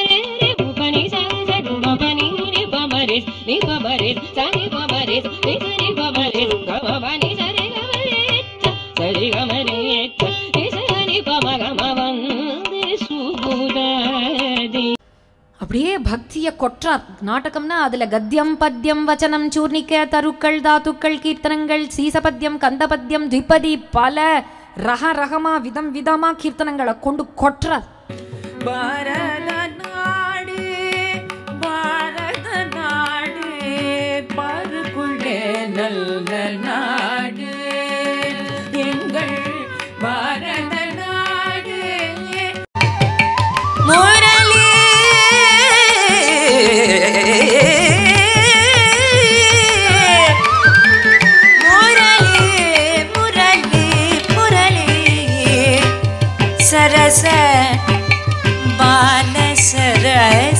ரே பனி சரி சரி பனி ரி பமரி ரி பமரி சரி பமரி ரி சரி பமரி கம பனி சரி கமரி சரி கமரி ரி சரி பம கம வந்து சுபுததி அப்படியே பக்திய கொற்றார் நாடகம்னா அதுல கத்தியம் பத்யம் வச்சனம் சூர்ணிக்க தருக்கள் தாத்துக்கள் கீர்த்தனங்கள் சீசபத்தியம் கந்தபத்தியம் திப்பதி பல ரக ரகமா விதம் விதமா கீர்த்தனங்களை கொண்டு கொற்றார் பாரத நாடு பாரத நாடு பாருக்குள்ளே நல்ல நாடு எங்கள் பாரத நாடு முரளி முரளி முரளி முரளி சரச பால சரச